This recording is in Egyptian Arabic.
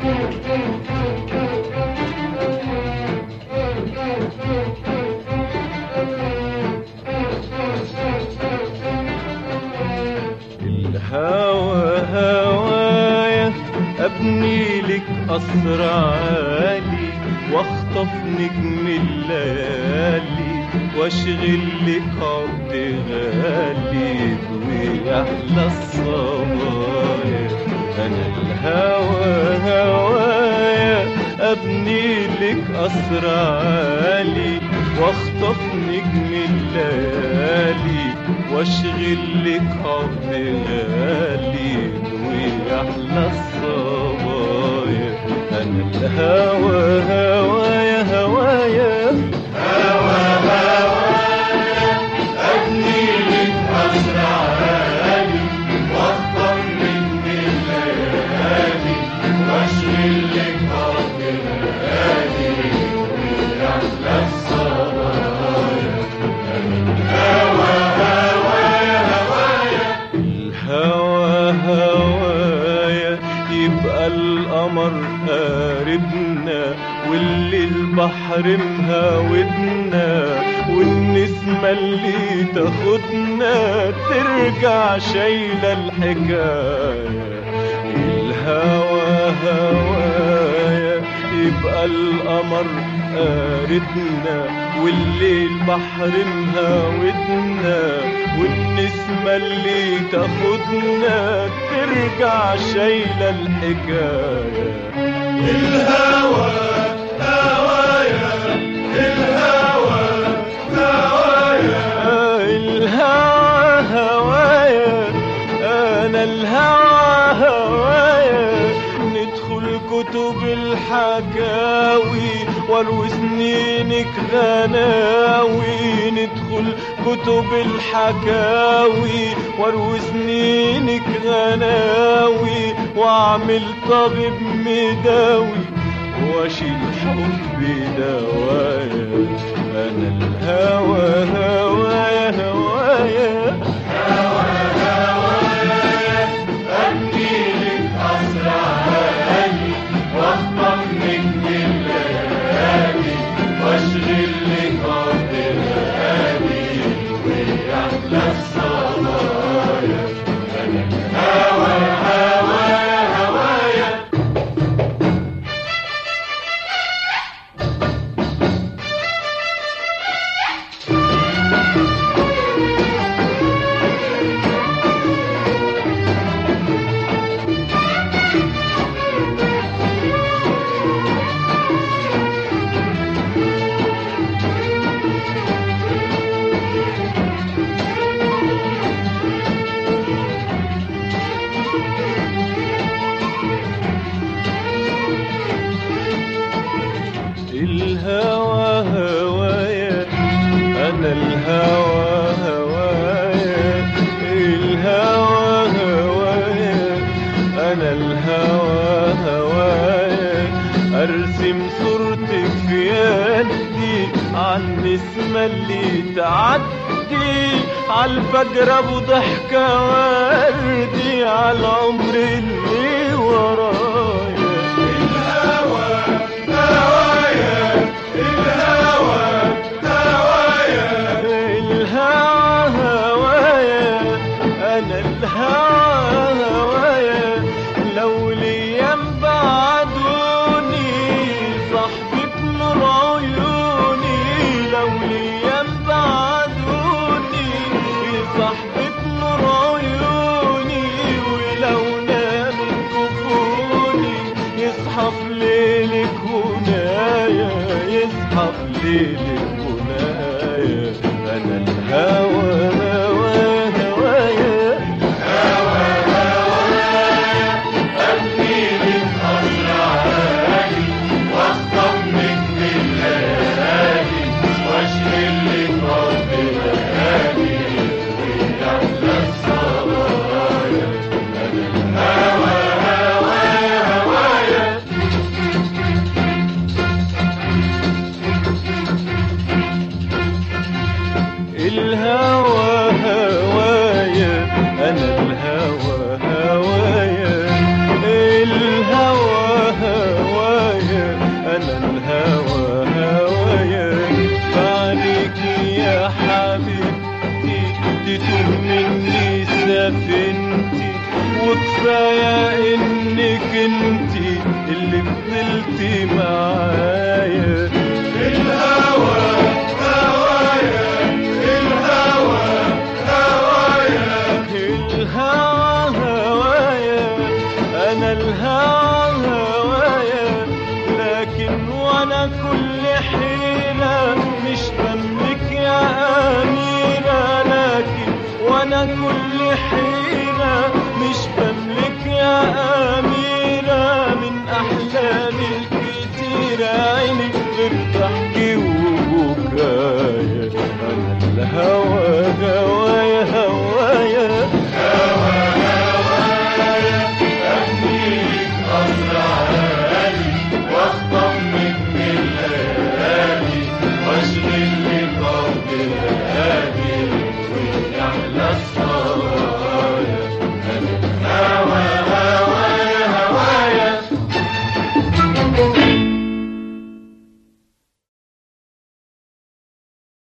الهوى هوايا ابني لك قصر عالي واخطف نجم الليالي واشغل لك عبد غالي ويحلى الصبايا انا الهوى هوايا ابني لك قصر عالي واخطف نجم الليالي واشغل لك حب غالي ويحلى الصبايا انا الهوى هوايا هوايا الهوى هوايا يبقى القمر قاربنا واللي البحر مهاودنا والنسمة اللي تاخدنا ترجع شايلة الحكاية الهوى هوايا يبقى القمر قاربنا والليل بحر مهاودنا والنسمة اللي تاخدنا ترجع شايلة الحكاية الهوى هوايا الهوى هوايا آه الهوى هوايا انا الهوى هوايا ندخل كتب الحكاوي واروي سنينك غناوي ندخل كتب الحكاوي واروي سنينك غناوي واعمل طبيب مداوي واشيل حبي دوايا انا الهوى هوايا هوايا الهوى هوايا انا الهوى هوايا الهوى هوايا انا الهوى هوايا ارسم صورتك في يدي عن النسمة اللي تعدي عالفجر ابو ضحكة وردي عالعمر اللي ورايا الهوى هوايا الهوى هوايا الهوى هوايا انا الهوى هوايا لو ليام بعدوني صاحبك نور عيوني لو ليام بعدوني صاحبك نور عيوني ولو نام كفوني يصحى في ليلك هنايا يصحى في ليلك هنايا انا الهوى هوى هوايا الهوى كنت معايا